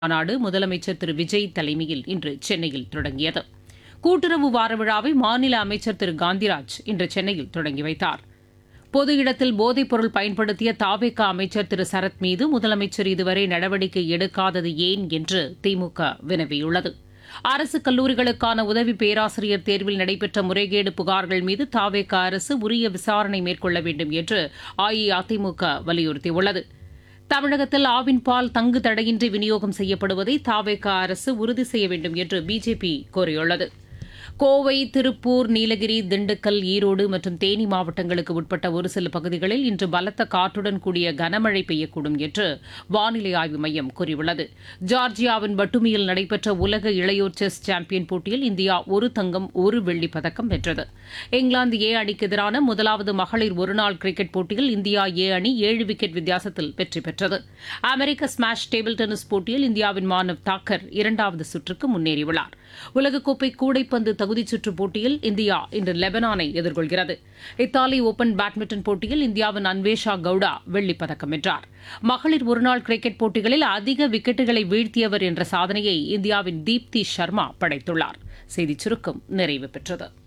மாநாடு முதலமைச்சர் திரு விஜய் தலைமையில் இன்று சென்னையில் தொடங்கியது கூட்டுறவு வார விழாவை மாநில அமைச்சர் திரு காந்திராஜ் இன்று சென்னையில் தொடங்கி வைத்தார் பொது இடத்தில் போதைப்பொருள் பயன்படுத்திய தாவேக அமைச்சர் திரு சரத் மீது முதலமைச்சர் இதுவரை நடவடிக்கை எடுக்காதது ஏன் என்று திமுக வினவியுள்ளது அரசு கல்லூரிகளுக்கான உதவி பேராசிரியர் தேர்வில் நடைபெற்ற முறைகேடு புகார்கள் மீது தாவேக அரசு உரிய விசாரணை மேற்கொள்ள வேண்டும் என்று அஇஅதிமுக வலியுறுத்தியுள்ளது தமிழகத்தில் ஆவின் பால் தங்கு தடையின்றி விநியோகம் செய்யப்படுவதை தாவேக அரசு உறுதி செய்ய வேண்டும் என்று பிஜேபி கோரியுள்ளது கோவை திருப்பூர் நீலகிரி திண்டுக்கல் ஈரோடு மற்றும் தேனி மாவட்டங்களுக்கு உட்பட்ட ஒரு சில பகுதிகளில் இன்று பலத்த காற்றுடன் கூடிய கனமழை பெய்யக்கூடும் என்று வானிலை ஆய்வு மையம் கூறியுள்ளது ஜார்ஜியாவின் பட்டுமியில் நடைபெற்ற உலக இளையோர் செஸ் சாம்பியன் போட்டியில் இந்தியா ஒரு தங்கம் ஒரு வெள்ளிப் பதக்கம் வென்றது இங்கிலாந்து ஏ அணிக்கு எதிரான முதலாவது மகளிர் ஒருநாள் கிரிக்கெட் போட்டியில் இந்தியா ஏ அணி ஏழு விக்கெட் வித்தியாசத்தில் வெற்றி பெற்றது அமெரிக்க ஸ்மாஷ் டேபிள் டென்னிஸ் போட்டியில் இந்தியாவின் மானவ் தாக்கர் இரண்டாவது சுற்றுக்கு முன்னேறியுள்ளார் உலகக்கோப்பை கூடைப்பந்து தகுதிச் சுற்றுப் போட்டியில் இந்தியா இன்று லெபனானை எதிர்கொள்கிறது இத்தாலி ஓபன் பேட்மிண்டன் போட்டியில் இந்தியாவின் அன்வேஷா கவுடா வெள்ளிப் பதக்கம் வென்றார் மகளிர் ஒருநாள் கிரிக்கெட் போட்டிகளில் அதிக விக்கெட்டுகளை வீழ்த்தியவர் என்ற சாதனையை இந்தியாவின் தீப்தி சர்மா படைத்துள்ளார் செய்திச் சுருக்கம் நிறைவு பெற்றது